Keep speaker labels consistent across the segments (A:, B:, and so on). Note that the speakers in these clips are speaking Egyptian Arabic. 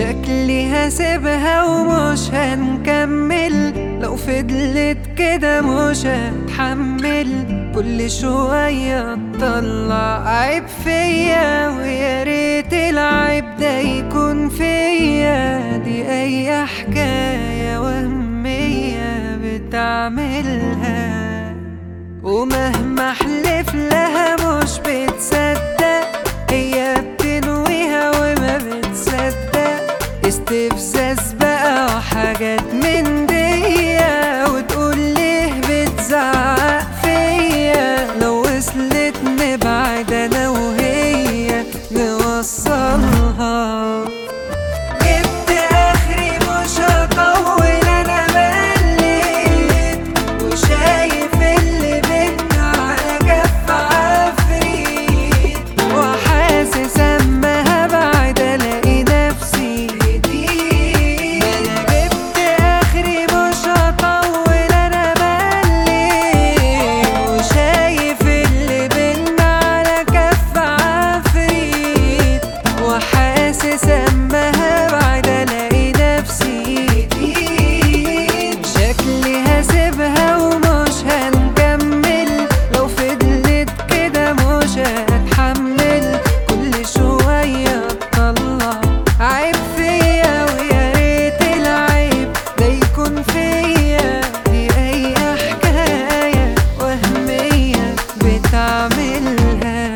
A: شكلي هسيبها ومش هنكمل لو فضلت كده مش هتحمل كل شوية تطلع عيب فيا ويا ريت العيب ده يكون فيا دي أي حكاية وهمية بتعملها ومهما احلف لها مش بتصدق هي بتنويها وما بتصدق استفزاز بقى وحاجات من دي وتقول ليه بتزعق فيا لو وصلت نبعد انا وهي نوصلها جبت اخري مش هطول انا مليت وشايف اللي بينا على كف عفريت وحاسس اما هبعد الاقي نفسي هديت انا جبت اخري مش هطول انا مليت وشايف اللي بينا على كف عفريت وحاسس اما هبعد الاقي نفسي هديت شكلي هسيبها ومش هنكمل لو فضلت كده مش هتحمل كل شوية تطلع عيب فيا ويا ريت العيب ده يكون فيا دي أي حكاية وهمية بتعملها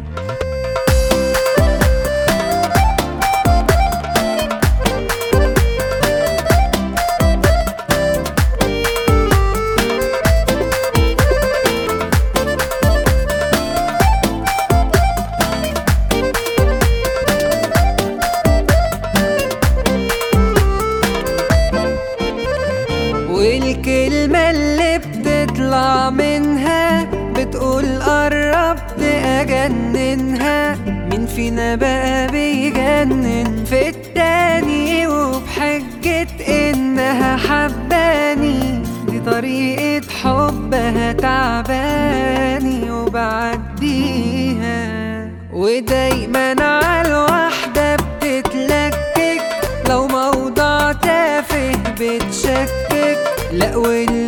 A: والكلمة اللي بتطلع منها بتقول قربت أجننها مين فينا بقى بيجنن في التاني وبحجة إنها حباني دي طريقة حبها تعباني وبعديها ودايما على الواحدة بتتلكك لو موضوع تافه بتشكك لا واللي